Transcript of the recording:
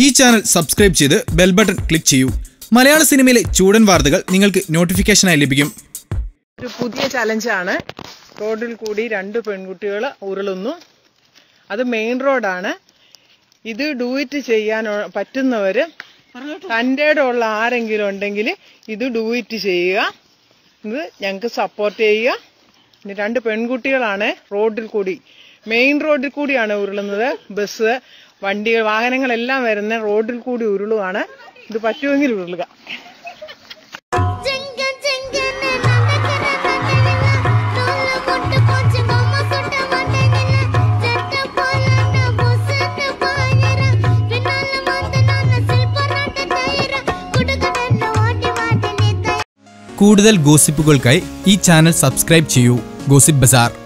ഈ channel subscribe ചെയ്ത് bell button click ചെയ്യൂ മലയാള സിനിമയിലെ ചൂടൻ വാർത്തകൾ നിങ്ങൾക്ക് നോട്ടിഫിക്കേഷനായി ലഭിക്കും ഒരു പുതിയ ചലഞ്ചാണ് റോഡിൽ കൂടി രണ്ട് പെൺകുട്ടികൾ ഉരുളുന്നു അത് മെയിൻ റോഡാണ് ഇത് ഡൂ ഇറ്റ് ചെയ്യാൻ പറ്റുന്നവർ തൻ്റെ ഉള്ള ആരെങ്കിലും ഉണ്ടെങ്കിൽ ഇത് ഡൂ ഇറ്റ് ചെയ്യുക ഇത് ഞങ്ങൾക്ക് സപ്പോർട്ട് ചെയ്യുക ഇനി രണ്ട് പെൺകുട്ടികളാണ് റോഡിൽ കൂടി മെയിൻ റോഡിൽ കൂടിയാണ് ഉരുളുന്നത് ബസ് വണ്ടികൾ വാഹനങ്ങളെല്ലാം വരുന്ന റോഡിൽ കൂടി ഉരുളുകയാണ് ഇത് പറ്റുമെങ്കിൽ ഉരുളുക ചെങ്ക ചെങ്കനെ നടക്കற നടക്കற തോല കൊട്ട് പോച്ച് ബൊമ്മ കൊട്ട മണ്ടനന ചെട്ട പോലന ബുസന പായര പിന്നാല മാന്തനാന സിൽപ്പറാട്ട ടയര കുടുകടന്ന ഓടി വാടനെ കൂടുതൽ ഗോസിപ്പുകൾക്കായി ഈ ചാനൽ സബ്സ്ക്രൈബ് ചെയ്യൂ ഗോസിപ്പ് ബസാർ